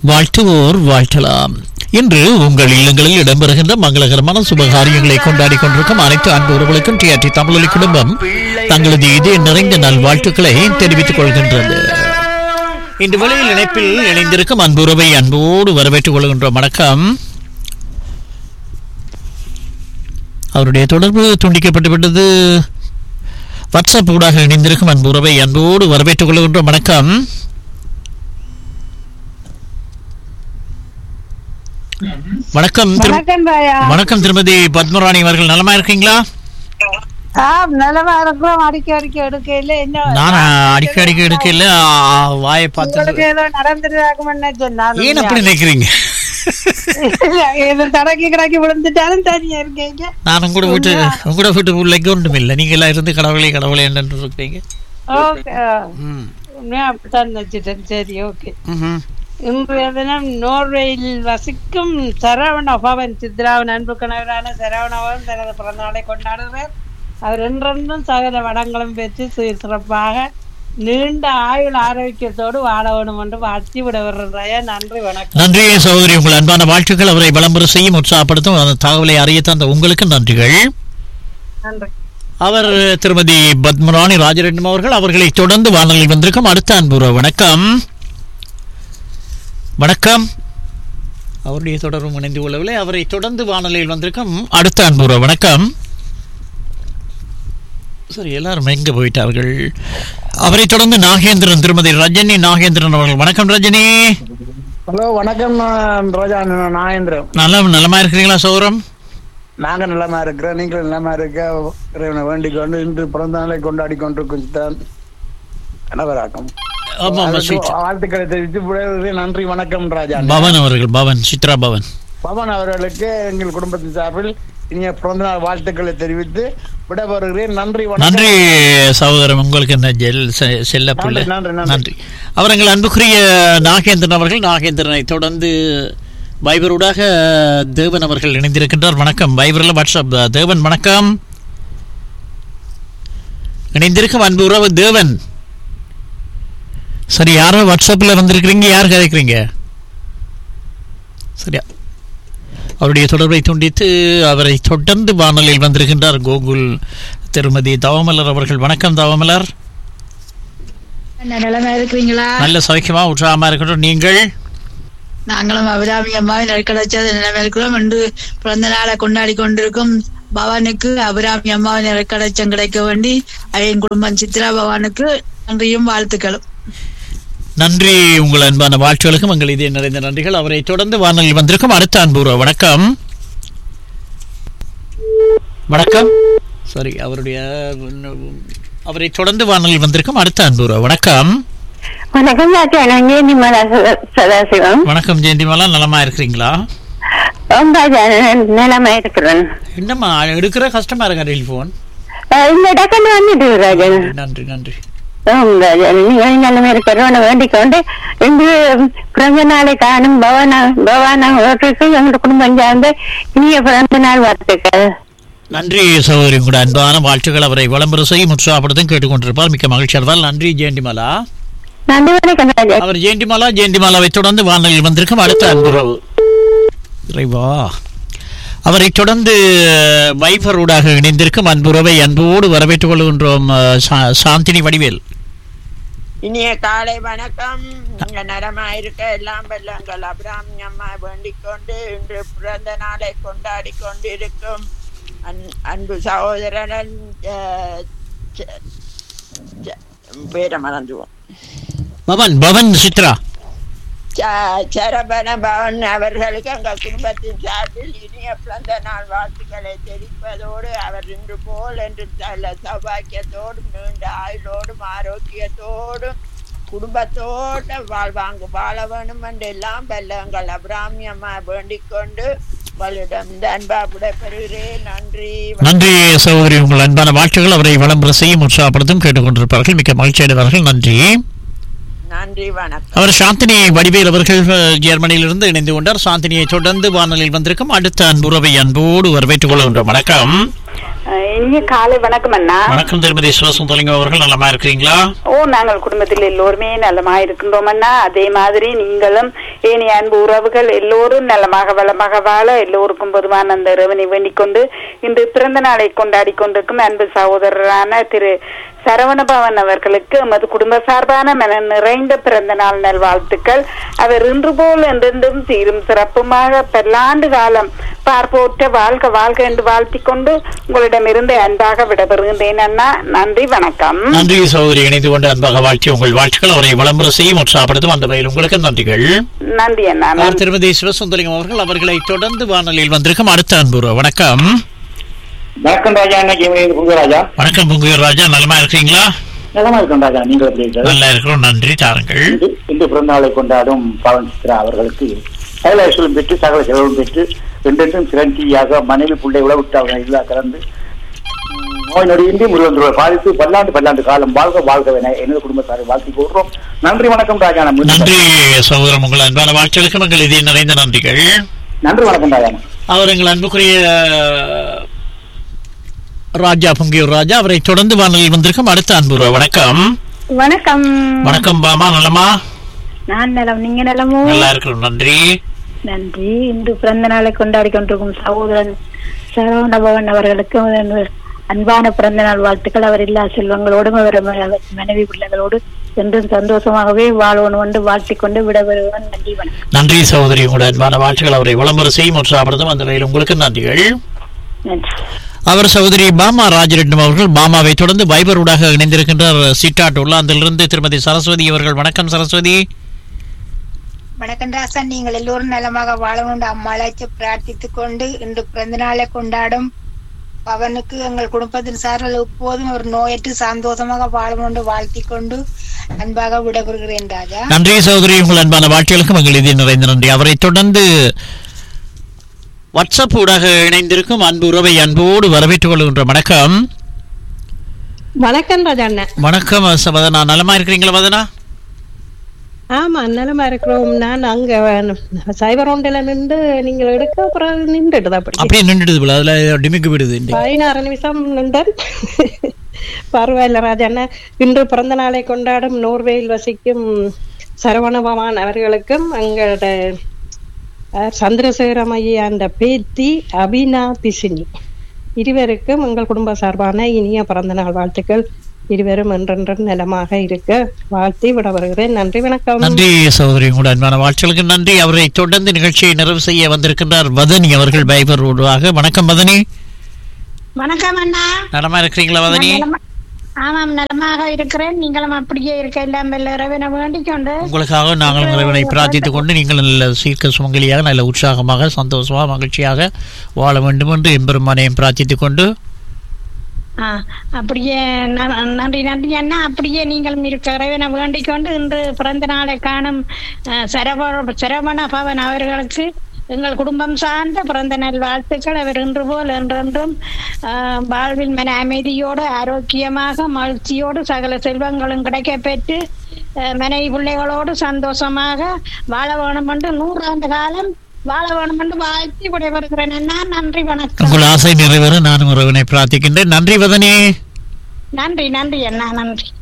வாழ்த்துவோர் வாழ்த்தலாம் இன்று உங்கள் இல்லங்களில் இடம்பெறுகின்ற மங்களகரமான சுபகாரியங்களை கொண்டாடி கொண்டிருக்கும் அனைத்து அன்பு உறவுகளுக்கும் டிஆர்டி தமிழொலி குடும்பம் தங்களது இதய நிறைந்த நல்வாழ்த்துக்களை தெரிவித்துக் கொள்கின்றது இந்த வேளையில் இணைப்பில் இணைந்திருக்கும் அன்பு உறவை அன்போடு வரவேற்றுக் கொள்கின்ற வணக்கம் அவருடைய தொடர்பு துண்டிக்கப்பட்டு விட்டது வாட்ஸ்அப் ஊடாக இணைந்திருக்கும் அன்பு உறவை அன்போடு வரவேற்றுக் கொள்கின்ற வணக்கம் வணக்கம் திரு- வணக்கம் ராயா வணக்கம் திருமதி பத்மராணி அவர்கள் நலமா இருக்கீங்களா ஆ நல்லமா இருக்கிறோம் அடிக்க அடிக்க எடுக்கையில என்ன நான் அடிக்க அடிக்க எடுக்கல வாயை பார்த்து உங்களுக்கு ஏதோ நடந்துருக்காக்குமென்னு சொன்னாலும் ஏன் அப்படி நினைக்கிறீங்க ஏதோ தடக்கி கிடக்கி விழுந்துட்டாலும் தனியா இருக்கீங்க நான் கூட வீட்டு உங்களோட வீட்டு பிள்ளைக்கு ஒன்றும் இல்லை நீங்க எல்லாம் இருந்து கடவுளே கடவுளே என்று இருக்கீங்க ஓகே ம். உண்மையா அப்படித்தான் வச்சுட்டேன் சரி ஓகே ம்ஹும். இன்றைய தினம் நோர்வேயில் வசிக்கும் சரவண பவன் சித்ராவின் அன்பு கணவரான சரவணபவன் தனது பிறந்த நாளை கொண்டாடுகிறார் அவர் என்றென்றும் சகல வடங்களும் பெற்று சீர் சிறப்பாக நீண்ட ஆயுள் ஆரோக்கியத்தோடு வாழ வேணும் என்று வாழ்த்தி விட வர்றாயா நன்றி வணக்கம் நன்றி சகோதரி உங்கள் அன்பான வாழ்த்துக்கள் அவரை விளம்பரம் செய்யும் உற்சாகப்படுத்தும் அந்த தகவலை அறிய தந்த உங்களுக்கு நன்றிகள் நன்றி அவர் திருமதி பத்மராணி ராஜரட்னம் அவர்கள் அவர்களை தொடர்ந்து வானொலியில் வந்திருக்கும் அடுத்த அன்புற வணக்கம் வணக்கம் அவருடைய தொடர்பும் இணைந்து கொள்ளவில்லை அவரை தொடர்ந்து வானொலியில் வந்திருக்கும் அடுத்த அன்புற வணக்கம் சரி எல்லாரும் எங்க போயிட்டார்கள் அவரை தொடர்ந்து நாகேந்திரன் திருமதி ரஜினி நாகேந்திரன் அவர்கள் வணக்கம் ரஜினி ஹலோ வணக்கம் நான் ரோஜா நான் நாகேந்திரன் நல்லா நலமா இருக்கிறீங்களா சௌரம் நாங்க நலமா இருக்கிறோம் நீங்களும் நலமா இருக்க இறைவனை வேண்டிக் கொண்டு இன்று பிறந்த நாளை கொண்டாடி கொண்டிருக்கும் சித்தான் அனைவராக்கம் ஆமா ஆமா அதுக்கு ஸ்வீட் வாழ்த்துக்களை தெரிவித்து விடைபெறுகிறேன். நன்றி வணக்கம் ராஜா பவன் அவர்கள் பவன் சித்ரா பவன் பவன் அவர்களுக்கு எங்கள் குடும்பத்தின் சார்பில் இனிய பிறந்த நாள் வாழ்த்துக்களை தெரிவித்து விடைபெறுகிறேன் நன்றி வணக்கம் நன்றி சகோதரன் உங்களுக்கு இந்த ஜெல் செ- செல்ல புள்ள நன்றி, நன்றி, நன்றி. நன்றி அவர் எங்கள் அன்புக்குரிய நாகேந்திரன் அவர்கள் நாகேந்திரனை தொடர்ந்து வைபரூடாக தேவன் அவர்கள் இணைந்திருக்கின்றார் வணக்கம் வைபரில் வாட்ஸ்அப் தேவன் வணக்கம் இணைந்திருக்கும் அன்பு உறவு தேவன் சரி யாரோ வாட்ஸ்அப்பில் வந்திருக்கிறீங்க யார் கதைக்கிறீங்க சரியா அவருடைய தொடர்பை துண்டித்து அவரை தொடர்ந்து வானொலியில் வந்திருக்கின்றார் கோகுல் திருமதி தவமலர் அவர்கள் வணக்கம் தவமலர் என்ன நிலைமை இருக்கிறீங்களா நல்ல சௌக்கியமா உற்சாகமா இருக்கட்டும் நீங்கள் நாங்களும் அபிராமி அம்மாவை நெருக்கடைச்சது நிலைமை இருக்கிறோம் என்று பிறந்த நாளை கொண்டாடி கொண்டிருக்கும் பவானுக்கு அபிராமி அம்மாவை நெருக்கடைச்சம் கிடைக்க வேண்டி அவன் குடும்பம் சித்ரா பவானுக்கு நன்றியும் வாழ்த்துக்களும் நன்றி உங்கள் அன்பான வாழ்த்துகளுக்கும் எங்கள் இதே நிறைந்த நன்றிகள் அவரை தொடர்ந்து வானொலியில் வந்திருக்கும் அடுத்த அன்புற வணக்கம் வணக்கம் சரி அவருடைய அவரை தொடர்ந்து வானொலியில் வந்திருக்கும் அடுத்த அன்புற வணக்கம் வணக்கம் டாக்டர் நான் நிமலா சத- சதாசிவம் வணக்கம் ஜெயந்திமாலா நலமா இருக்கிறீங்களா ரொம்ப நிலமா இருக்கிறேன் என்னம்மா எடுக்கிற கஷ்டமா இருக்கா டெலிஃபோன் அஹ் இந்த டக்குன்னு வந்துட்டு ராஜன் நன்றி நன்றி ஆம் ராஜன் நீங்கள் நிலைமை இருக்கிறோன்னு வேண்டிக் கொண்டு இன்று பிறந்த நாளை காணும் பவானா பவானா ஓட்டுக்கு எங்கள் குடும்பம் சார்ந்த இனிய பிறந்த நாள் வாழ்த்துக்கள் நன்றி சகோதரி கூட அன்பான வாழ்த்துக்கள் அவரை விளம்பரம் செய்யும் உற்சாகப்படுத்தும் கேட்டுக்கொண்டிருப்பார் மிக்க மகிழ்ச்சி அடைவார் நன்றி ஜெயந்திமாலா நன்றி வணக்கம் ராஜன் அவர் ஜெயந்திமாலா ஜெயந்திமாலாவை தொடர்ந்து வானொலியில் வந்திருக்கும் அடுத்த அன்புறவு இறைவா அவரை தொடர்ந்து வைஃபரூடாக இணைந்திருக்கும் அன்புறவை அன்போடு வரவேற்றுக் கொள்கின்றோம் அஹ், சா- சாந்தினி வடிவேல் இனிய காலை வணக்கம் நீங்க நலமா இருக்க எல்லாம் வெள்ளங்கள் அபிராமி அம்மா வேண்டிக் கொண்டு இன்று பிறந்த நாளை கொண்டாடி கொண்டிருக்கும் அன்- அன்பு சகோதரன் அஹ், ச- ச- பேரை மறந்துவோம் பவன் பவன் சித்ரா ச- சரபண பவன் அவர்களுக்கு எங்கள் குடும்பத்தின் சார்பில் இனிய பிறந்த நாள் வாழ்த்துக்களை தெரிவிப்பதோடு அவர் இன்று போல் என்று நல்ல சௌபாக்கியத்தோடும் நீண்ட ஆயுளோடும் ஆரோக்கியத்தோடும் குடும்பத்தோட வாழ்வாங்க வாழ வேணும் என்று எல்லாம் வல்ல எங்கள் அபிராமி அம்மா வேண்டிக் கொண்டு உங்களிடம் இந்த அன்பா விடைபெறுகிறேன் நன்றி நன்றி சகோதரி உங்கள் அன்பான வாழ்த்துக்கள் அவரை விளம்பரம் செய்யும் உற்சாகப்படுத்தும் கேட்டுக்கொண்டிருப்பார்கள் மிக்க மகிழ்ச்சி அடைவார்கள் நன்றி நன்றி வணக்கம் அவர் சாந்தினி வடிவேல் அவர்கள் அஹ், ஜெர்மனியிலிருந்து இணைந்து கொண்டார் சாந்தினியை தொடர்ந்து வானொலியில் வந்திருக்கும் அடுத்த அன்புறவை அன்போடு வரவேற்றுக் கொள்கின்றோம் வணக்கம் இனிய காலை வணக்கம் அண்ணா வணக்கம் திருமதி சிவசுந்தலிங்கம் அவர்கள் நலமா இருக்கிறீங்களா ஓ நாங்கள் குடும்பத்தில் எல்லோருமே நலமா இருக்கின்றோம் அண்ணா அதே மாதிரி நீங்களும் ஏனைய அன்பு உறவுகள் எல்லோரும் நலமாக வளமாக வாழ எல்லோருக்கும் பொதுவான அந்த இறைவனை வேண்டிக் கொண்டு இன்று பிறந்த நாளை கொண்டாடி கொண்டிருக்கும் அன்பு சகோதரரான திரு சரவணபவன் அவர்களுக்கு எமது குடும்ப சார்பான மன நிறைந்த பிறந்த நாள் நல்வாழ்த்துக்கள் அவர் இன்று போல் என்றென்றும் சீரும் சிறப்புமாக பல்லாண்டு காலம் பார்ப்போற்ற வாழ்க வாழ்க என்று வாழ்த்திக் கொண்டு உங்களிடமிருந்து அன்பாக விடைபெறுகின்றேன் அண்ணா நன்றி வணக்கம் நன்றி சகோதரி இணைந்து கொண்டு அன்பாக வாழ்த்தி உங்கள் வாழ்த்துக்கள் அவரை விளம்பரம் செய்யும் உற்சாகப்படுத்தும் அந்த வகையில் உங்களுக்கு நன்றிகள் நன்றி அண்ணா அவர் நன்றி திருமதி சிவசுந்தலிங்கம் அவர்கள் அவர்களை தொடர்ந்து வானொலியில் வந்திருக்கும் அடுத்த அன்புற வணக்கம் வணக்கம் ராஜா அன்னைக்கு புங்க ராஜா வணக்கம் புங்குயர் ராஜா நலமா இருக்கீங்களா நலமா இருக்கேன் ராஜா நீங்கள் எப்படி இருக்கிறீர்கள்? நல்லா இருக்கிறோம் நன்றி தாருங்கள் இன்று இன்று பிறந்தநாளை கொண்டாடும் பவன் சித்ரா அவர்களுக்கு சகல ஐஸ்வரம் பெற்று சகல செலவும் பெற்று என்றென்றும் சிரஞ்சீவியாக மனைவி பிள்ளை உழவிட்டு அவங்க இல்லா கலந்து உம், நோய் நொடியின்றி முருகன் பாதித்து பல்லாண்டு பல்லாண்டு காலம் வாழ்க வாழ்கவென எனது குடும்பத்தாரை வாழ்த்தி கூறுறோம் நன்றி வணக்கம் ராஜா நான் மீண்டும் நன்றி சகோதரம் உங்கள் அன்பான வாழ்த்துகளுக்கு எங்கள் இதய நிறைந்த நன்றிகள் நன்றி வணக்கம் ராஜா அவர் எங்கள் அன்புக்குரிய ராஜா பொங்கியூர் ராஜா அவரை தொடர்ந்து வானொலியில் வந்திருக்கும் அடுத்த அன்புற வணக்கம் வணக்கம் வணக்கம் பாமா நலமா நான் நலம் நீங்க நலமோ நல்லா இருக்கிறோம் நன்றி நன்றி இன்று பிறந்த நாளை கொண்டாடி கொண்டிருக்கும் சகோதரன் சரவணபவன் அவர்களுக்கு எனது அன்பான பிறந்த நாள் வாழ்த்துக்கள் அவர் எல்லா செல்வங்களோடும் அவர் ம- மனைவி பிள்ளைகளோடு என்றும் சந்தோஷமாகவே வாழ்வன் கொண்டு வாழ்த்திக் கொண்டு விடவருவன் நன்றி வணக்கம் நன்றி சகோதரி உங்களுடைய அன்பான வாழ்த்துக்கள் அவரை விளம்பரம் செய்யும் உற்சாகப்படுத்தும் அந்த வகையில் உங்களுக்கு நன்றிகள் நன்றி அவர் சகோதரி பாமா ராஜரெட்டம் அவர்கள் பாமாவை தொடர்ந்து வைபரூடாக இணைந்திருக்கின்றார் சீட்டாட் உள்ளாந்திலிருந்து திருமதி சரஸ்வதி அவர்கள் வணக்கம் சரஸ்வதி வணக்கம் ராசன் நீங்கள் எல்லோரும் நலமாக வாழணும் அம்மாளாச்சு பிரார்த்தித்துக் கொண்டு இன்று பிறந்த நாளை கொண்டாடும் பவனுக்கு எங்கள் குடும்பத்தின் சார்பில் எப்போதும் ஒரு நோயற்று சந்தோஷமாக வாழணும் என்று வாழ்த்திக் கொண்டு அன்பாக விடைபெறுகிறேன் ராஜா நன்றி சகோதரி உங்கள் அன்பான வாழ்த்துகளுக்கும் எங்கள் இதய நிறைந்த நன்றி அவரை தொடர்ந்து வாட்ஸ்அப் ஊடாக இணைந்திருக்கும் அன்பு உறவை அன்போடு வரவேற்றுக் கொள்கின்ற வணக்கம் வணக்கம் ராஜா அண்ணன் வணக்கம் ச- வதனா நலமா இருக்கிறீங்களா வதனா ஆமா நலமா இருக்கிறோம் நான் அங்க சைபர் ஒன்றில் நின்று நீங்கள் எடுக்க அப்புறம் நின்றுட்டு தான் அப்படி அப்படியே நின்றுடுது போல அதுல டிமிக்கு விடுது இந்த. பதினாறு நிமிஷம் நின்றன் பரவாயில்ல ராஜண்ணா இன்று பிறந்த நாளை கொண்டாடும் நோர்வேயில் வசிக்கும் சரவணபவான் அவர்களுக்கும் எங்களோட அஹ், சந்திரசேகரம் ஐயா அந்த பேத்தி அபினா பிசினி இருவருக்கும் எங்கள் குடும்ப சார்பான இனிய பிறந்த நாள் வாழ்த்துக்கள் இருவரும் என்றென்றும் நலமாக இருக்க வாழ்த்தி விட வருகிறேன் நன்றி வணக்கம் நன்றி சகோதரி உங்கள் அன்பான வாழ்த்துகளுக்கு நன்றி அவரை தொடர்ந்து நிகழ்ச்சியை நிறைவு செய்ய வந்திருக்கின்றார் வதனி அவர்கள் பைபர் ஊடாக வணக்கம் வதனி வணக்கம் அண்ணா நலமா இருக்கிறீங்களா வதனி ஆமாம் நலமாக இருக்கிறேன் நீங்களும் அப்படியே இருக்க எல்லாம் இறைவனை வேண்டிக் கொண்டு உங்களுக்காக நாங்கள் இறைவனை பிரார்த்தித்துக் கொண்டு நீங்கள் நல்ல சீர்க்க சுமங்கலியாக நல்ல உற்சாகமாக சந்தோஷமாக மகிழ்ச்சியாக வாழ வேண்டும் என்று எம்பெருமானையும் பிரார்த்தித்துக் கொண்டு ஆ, அப்படியே ந- நன்றி நன்றி அண்ணா அப்படியே நீங்களும் இருக்க இறைவனை வேண்டிக் கொண்டு இன்று பிறந்த நாளை காணும் அஹ், சரவண சரவண பவன் அவர்களுக்கு எங்கள் குடும்பம் சார்ந்த பிறந்த நாள் வாழ்த்துக்கள் அவர் இன்று போல் என்றென்றும் அஹ், வாழ்வில் மன அமைதியோடு ஆரோக்கியமாக மகிழ்ச்சியோடு சகல செல்வங்களும் கிடைக்க பெற்று அஹ், மனைவி பிள்ளைகளோடு சந்தோஷமாக வாழ வேணும் என்று நூறாண்டு காலம் வாழ வேணும் என்று வாழ்த்தி விடைபெறுகிறேன் அண்ணா நன்றி வணக்கம் உங்கள் ஆசை நிறைவேற நானும் இறைவனை பிரார்த்திக்கின்றேன் நன்றி வதனி நன்றி நன்றி அண்ணா நன்றி